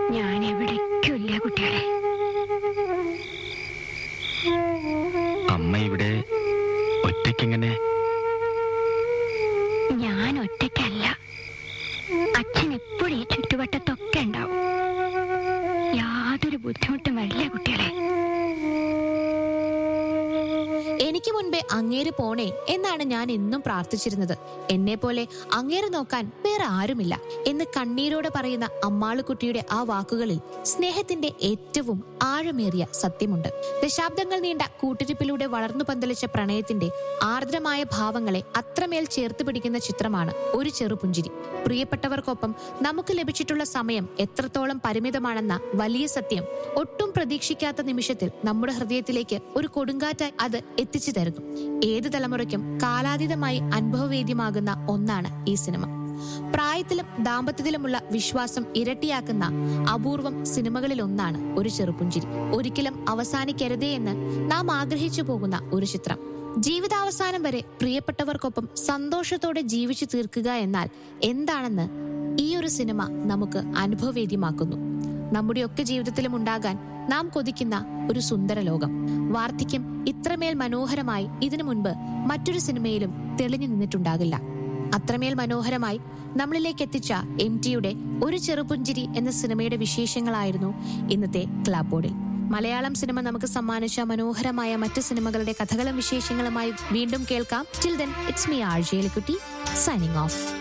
ഞാൻ എവിടേക്കില്ല കുട്ടികളെ അമ്മ ഇവിടെ ഒറ്റയ്ക്കെങ്ങനെ ഞാൻ ഒറ്റയ്ക്കല്ല അച്ഛൻ എപ്പോഴും ഈ ചുറ്റുവട്ടത്തൊക്കെ ഉണ്ടാവും യാതൊരു ബുദ്ധിമുട്ടും വരില്ല കുട്ടികളെ എനിക്ക് മുൻപേ അങ്ങേര് പോണേ എന്നാണ് ഞാൻ എന്നും പ്രാർത്ഥിച്ചിരുന്നത് എന്നെ പോലെ അങ്ങേര് നോക്കാൻ വേറെ ആരുമില്ല എന്ന് കണ്ണീരോടെ പറയുന്ന അമ്മാളുകുട്ടിയുടെ ആ വാക്കുകളിൽ സ്നേഹത്തിന്റെ ഏറ്റവും ആഴമേറിയ സത്യമുണ്ട് ദശാബ്ദങ്ങൾ നീണ്ട കൂട്ടിരിപ്പിലൂടെ വളർന്നു പന്തലിച്ച പ്രണയത്തിന്റെ ആർദ്രമായ ഭാവങ്ങളെ അത്രമേൽ ചേർത്ത് പിടിക്കുന്ന ചിത്രമാണ് ഒരു ചെറുപുഞ്ചിരി പ്രിയപ്പെട്ടവർക്കൊപ്പം നമുക്ക് ലഭിച്ചിട്ടുള്ള സമയം എത്രത്തോളം പരിമിതമാണെന്ന വലിയ സത്യം ഒട്ടും പ്രതീക്ഷിക്കാത്ത നിമിഷത്തിൽ നമ്മുടെ ഹൃദയത്തിലേക്ക് ഒരു കൊടുങ്കാറ്റായി അത് എത്തിച്ചു തരുന്നു ഏത് തലമുറയ്ക്കും കാലാതീതമായി അനുഭവവേദ്യമാകുന്ന ഒന്നാണ് ഈ സിനിമ പ്രായത്തിലും ദാമ്പത്യത്തിലുമുള്ള വിശ്വാസം ഇരട്ടിയാക്കുന്ന അപൂർവം സിനിമകളിൽ ഒന്നാണ് ഒരു ചെറുപുഞ്ചിരി ഒരിക്കലും അവസാനിക്കരുതേ എന്ന് നാം ആഗ്രഹിച്ചു പോകുന്ന ഒരു ചിത്രം ജീവിതാവസാനം വരെ പ്രിയപ്പെട്ടവർക്കൊപ്പം സന്തോഷത്തോടെ ജീവിച്ചു തീർക്കുക എന്നാൽ എന്താണെന്ന് ഈ ഒരു സിനിമ നമുക്ക് അനുഭവവേദ്യമാക്കുന്നു നമ്മുടെയൊക്കെ ജീവിതത്തിലും ഉണ്ടാകാൻ നാം കൊതിക്കുന്ന ഒരു സുന്ദര ലോകം വാർദ്ധക്യം ഇത്രമേൽ മനോഹരമായി ഇതിനു മുൻപ് മറ്റൊരു സിനിമയിലും തെളിഞ്ഞു നിന്നിട്ടുണ്ടാകില്ല അത്രമേൽ മനോഹരമായി നമ്മളിലേക്ക് എത്തിച്ച എം ടിയുടെ ഒരു ചെറുപുഞ്ചിരി എന്ന സിനിമയുടെ വിശേഷങ്ങളായിരുന്നു ഇന്നത്തെ ക്ലാബ് ബോർഡിൽ മലയാളം സിനിമ നമുക്ക് സമ്മാനിച്ച മനോഹരമായ മറ്റു സിനിമകളുടെ കഥകളും വിശേഷങ്ങളുമായി വീണ്ടും കേൾക്കാം till then it's me R Jelikutty signing of